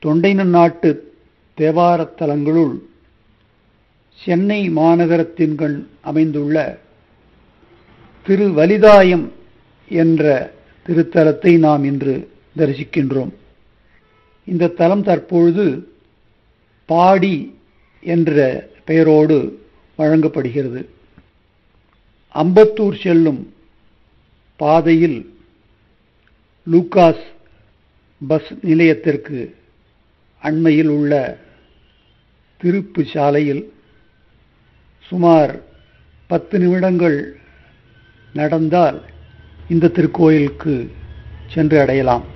தொண்டை நாட்டு தேவாரத் தலங்களுள் சென்னை மாநகரத்தின் கண் அமைந்துள்ள திருவலிதாயம் என்ற திருத்தலத்தை நாம் இன்று தரிசிக்கின்றோம் இந்த தலம் தற்பொழுது பாடி என்ற பெயரோடு வழங்கப்படுகிறது அம்பத்தூர் செல்லும் பாதையில் லூகாஸ் பஸ் நிலையத்திற்கு அண்மையில் உள்ள திருப்பு சாலையில் சுமார் பத்து நிமிடங்கள் நடந்தால் இந்த திருக்கோயிலுக்கு சென்று அடையலாம்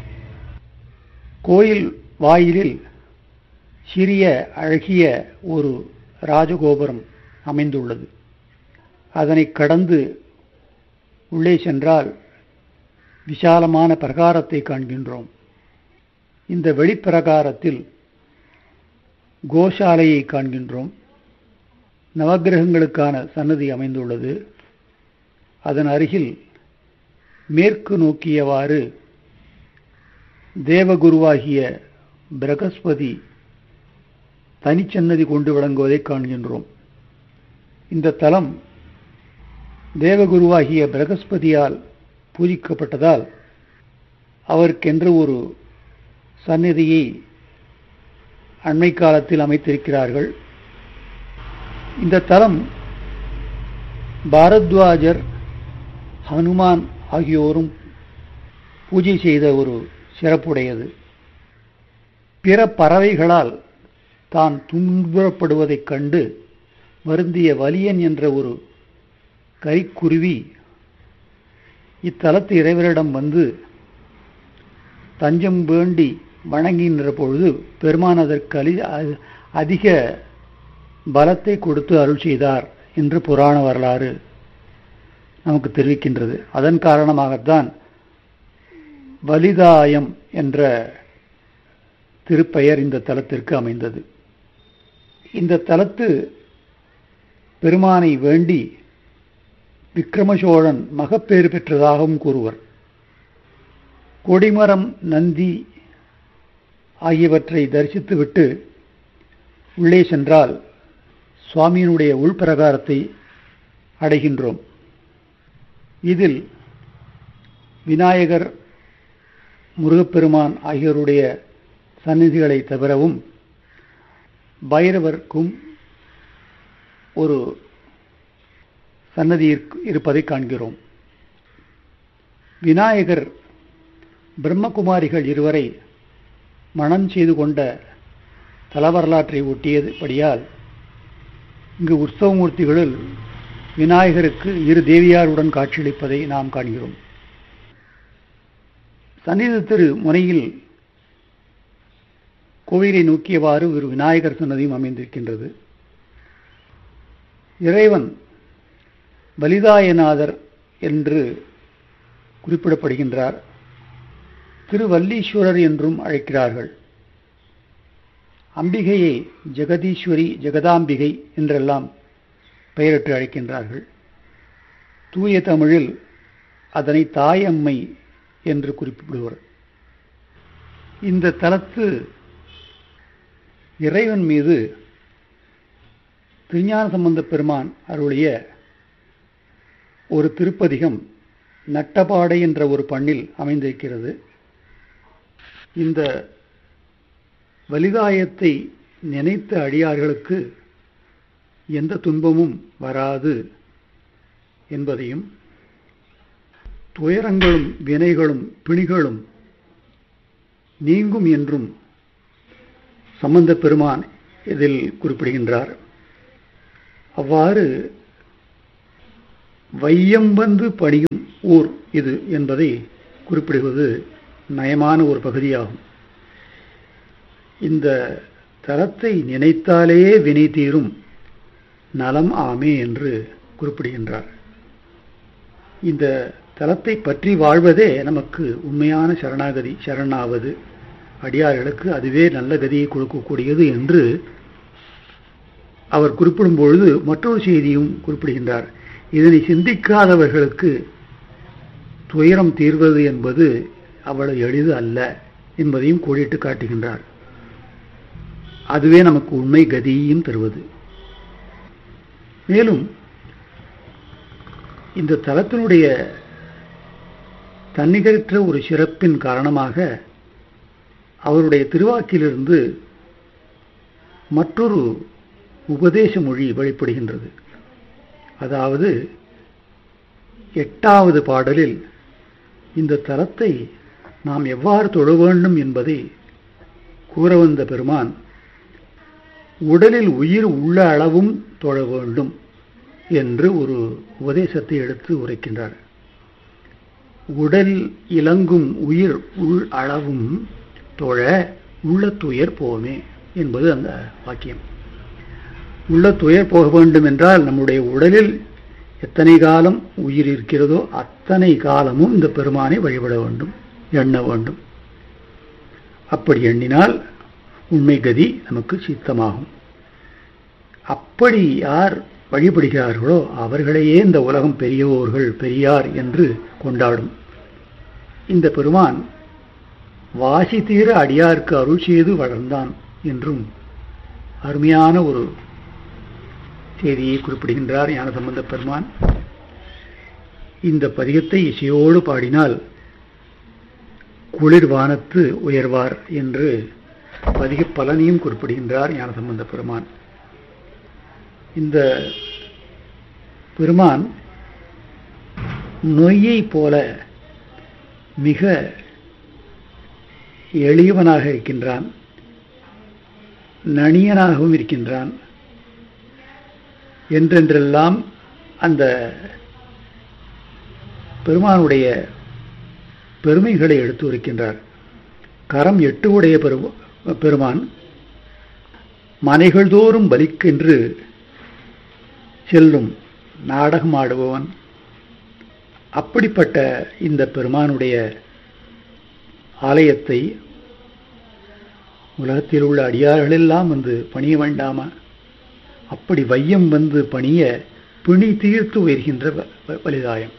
கோயில் வாயிலில் சிறிய அழகிய ஒரு ராஜகோபுரம் அமைந்துள்ளது அதனை கடந்து உள்ளே சென்றால் விசாலமான பிரகாரத்தை காண்கின்றோம் இந்த வெளிப்பிரகாரத்தில் கோசாலையை காண்கின்றோம் நவகிரகங்களுக்கான சன்னதி அமைந்துள்ளது அதன் அருகில் மேற்கு நோக்கியவாறு தேவகுருவாகிய பிரகஸ்பதி தனிச்சன்னதி கொண்டு விளங்குவதை காண்கின்றோம் இந்த தலம் தேவகுருவாகிய பிரகஸ்பதியால் பூஜிக்கப்பட்டதால் அவருக்கென்று ஒரு சந்நிதியை அண்மை காலத்தில் அமைத்திருக்கிறார்கள் இந்த தலம் பாரத்வாஜர் ஹனுமான் ஆகியோரும் பூஜை செய்த ஒரு சிறப்புடையது பிற பறவைகளால் தான் துன்பப்படுவதைக் கண்டு வருந்திய வலியன் என்ற ஒரு கரிக்குருவி இத்தலத்து இறைவரிடம் வந்து தஞ்சம் வேண்டி வணங்குகின்ற பொழுது பெருமான் அதற்கு அலி அதிக பலத்தை கொடுத்து அருள் செய்தார் என்று புராண வரலாறு நமக்கு தெரிவிக்கின்றது அதன் காரணமாகத்தான் வலிதாயம் என்ற திருப்பெயர் இந்த தலத்திற்கு அமைந்தது இந்த தலத்து பெருமானை வேண்டி விக்ரமசோழன் மகப்பேறு பெற்றதாகவும் கூறுவர் கொடிமரம் நந்தி ஆகியவற்றை தரிசித்துவிட்டு உள்ளே சென்றால் சுவாமியினுடைய உள்பிரகாரத்தை அடைகின்றோம் இதில் விநாயகர் முருகப்பெருமான் ஆகியோருடைய சந்நிதிகளை தவிரவும் பைரவர்க்கும் ஒரு சன்னதி இருப்பதை காண்கிறோம் விநாயகர் பிரம்மகுமாரிகள் இருவரை மனம் செய்து கொண்ட தலவரலாற்றை ஒட்டியபடியால் இங்கு உற்சவமூர்த்திகளில் விநாயகருக்கு இரு தேவியாருடன் காட்சியளிப்பதை நாம் காண்கிறோம் சன்னித திரு முனையில் கோவிலை நோக்கியவாறு ஒரு விநாயகர் சன்னதியும் அமைந்திருக்கின்றது இறைவன் பலிதாயநாதர் என்று குறிப்பிடப்படுகின்றார் திருவல்லீஸ்வரர் என்றும் அழைக்கிறார்கள் அம்பிகையை ஜெகதீஸ்வரி ஜெகதாம்பிகை என்றெல்லாம் பெயரிட்டு அழைக்கின்றார்கள் தூய தமிழில் அதனை தாயம்மை என்று குறிப்பிடுவர் இந்த தலத்து இறைவன் மீது திருஞான சம்பந்த பெருமான் அருளிய ஒரு திருப்பதிகம் நட்டபாடை என்ற ஒரு பண்ணில் அமைந்திருக்கிறது இந்த வலிதாயத்தை நினைத்த அடியார்களுக்கு எந்த துன்பமும் வராது என்பதையும் துயரங்களும் வினைகளும் பிணிகளும் நீங்கும் என்றும் சம்பந்த பெருமான் இதில் குறிப்பிடுகின்றார் அவ்வாறு வையம் வந்து பணியும் ஊர் இது என்பதை குறிப்பிடுவது நயமான ஒரு பகுதியாகும் இந்த தலத்தை நினைத்தாலே வினை தீரும் நலம் ஆமே என்று குறிப்பிடுகின்றார் இந்த தலத்தை பற்றி வாழ்வதே நமக்கு உண்மையான சரணாகதி சரணாவது அடியார்களுக்கு அதுவே நல்ல கதியை கொடுக்கக்கூடியது என்று அவர் குறிப்பிடும் பொழுது மற்றொரு செய்தியும் குறிப்பிடுகின்றார் இதனை சிந்திக்காதவர்களுக்கு துயரம் தீர்வது என்பது அவ்வளவு எளிது அல்ல என்பதையும் கோடிட்டு காட்டுகின்றார் அதுவே நமக்கு உண்மை கதியும் தருவது மேலும் இந்த தலத்தினுடைய தன்னிகரற்ற ஒரு சிறப்பின் காரணமாக அவருடைய திருவாக்கிலிருந்து மற்றொரு உபதேச மொழி வெளிப்படுகின்றது அதாவது எட்டாவது பாடலில் இந்த தலத்தை நாம் எவ்வாறு தொழ வேண்டும் என்பதை கூற வந்த பெருமான் உடலில் உயிர் உள்ள அளவும் தொழ வேண்டும் என்று ஒரு உபதேசத்தை எடுத்து உரைக்கின்றார் உடல் இலங்கும் உயிர் உள் அளவும் தொழ உள்ள துயர் போமே என்பது அந்த வாக்கியம் உள்ள துயர் போக வேண்டும் என்றால் நம்முடைய உடலில் எத்தனை காலம் உயிர் இருக்கிறதோ அத்தனை காலமும் இந்த பெருமானை வழிபட வேண்டும் எண்ண வேண்டும் அப்படி எண்ணினால் உண்மை கதி நமக்கு சித்தமாகும் அப்படி யார் வழிபடுகிறார்களோ அவர்களையே இந்த உலகம் பெரியவோர்கள் பெரியார் என்று கொண்டாடும் இந்த பெருமான் வாசி தீர அடியாருக்கு அருள் செய்து வளர்ந்தான் என்றும் அருமையான ஒரு செய்தியை குறிப்பிடுகின்றார் ஞானசம்பந்த பெருமான் இந்த பதிகத்தை இசையோடு பாடினால் குளிர் வானத்து உயர்வார் என்று பதிக பலனையும் குறிப்பிடுகின்றார் ஞானசம்பந்த பெருமான் இந்த பெருமான் நொய்யை போல மிக எளியவனாக இருக்கின்றான் நணியனாகவும் இருக்கின்றான் என்றென்றெல்லாம் அந்த பெருமானுடைய பெருமைகளை எடுத்து வருகின்றார் கரம் எட்டு உடைய பெருமான் மனைகள் தோறும் பலிக்கென்று செல்லும் நாடகம் ஆடுபவன் அப்படிப்பட்ட இந்த பெருமானுடைய ஆலயத்தை உலகத்தில் உள்ள அடியார்களெல்லாம் வந்து பணிய வேண்டாமா அப்படி வையம் வந்து பணிய பிணி தீர்த்து உயர்கின்ற வலிதாயம்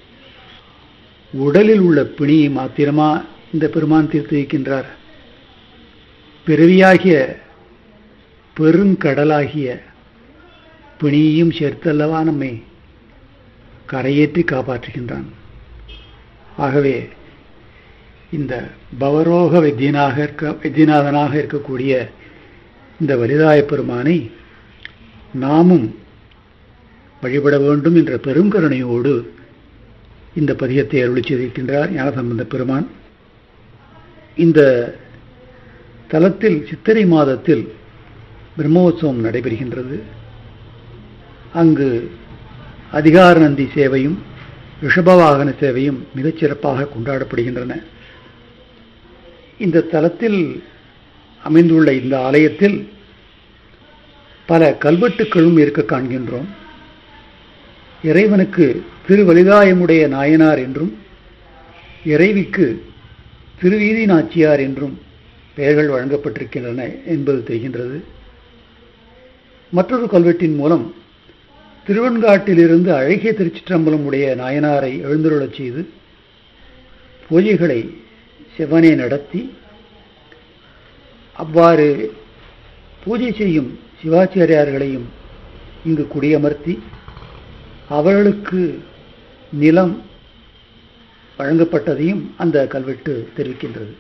உடலில் உள்ள பிணியை மாத்திரமா இந்த பெருமான் தீர்த்து வைக்கின்றார் பிறவியாகிய பெருங்கடலாகிய பிணியையும் சேர்த்தல்லவா நம்மை கரையேற்றி காப்பாற்றுகின்றான் ஆகவே இந்த பவரோக வித்தியனாக இருக்க வித்தியநாதனாக இருக்கக்கூடிய இந்த வலிதாய பெருமானை நாமும் வழிபட வேண்டும் என்ற பெருங்கருணையோடு இந்த பதியத்தை அருளி செய்திருக்கின்றார் ஞானசம்பந்த பெருமான் இந்த தலத்தில் சித்திரை மாதத்தில் பிரம்மோற்சவம் நடைபெறுகின்றது அங்கு அதிகார நந்தி சேவையும் ரிஷபவாகன சேவையும் மிகச் சிறப்பாக கொண்டாடப்படுகின்றன இந்த தலத்தில் அமைந்துள்ள இந்த ஆலயத்தில் பல கல்வெட்டுக்களும் இருக்க காண்கின்றோம் இறைவனுக்கு திருவலிதாயமுடைய நாயனார் என்றும் இறைவிக்கு திருவீதி நாச்சியார் என்றும் பெயர்கள் வழங்கப்பட்டிருக்கின்றன என்பது தெரிகின்றது மற்றொரு கல்வெட்டின் மூலம் திருவெண்காட்டிலிருந்து அழகிய திருச்சிற்றம்பலம் உடைய நாயனாரை எழுந்துருளச் செய்து பூஜைகளை சிவனே நடத்தி அவ்வாறு பூஜை செய்யும் சிவாச்சாரியார்களையும் இங்கு குடியமர்த்தி அவர்களுக்கு நிலம் வழங்கப்பட்டதையும் அந்த கல்வெட்டு தெரிவிக்கின்றது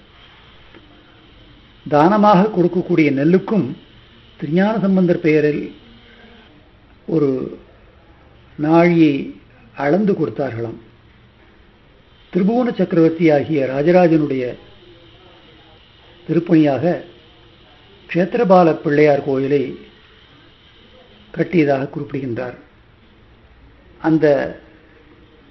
தானமாக கொடுக்கக்கூடிய நெல்லுக்கும் திருஞான சம்பந்தர் பெயரில் ஒரு நாழியை அளந்து கொடுத்தார்களாம் திரிபுவன சக்கரவர்த்தி ஆகிய ராஜராஜனுடைய திருப்பணியாக க்ஷேத்திரபால பிள்ளையார் கோயிலை கட்டியதாக குறிப்பிடுகின்றார் அந்த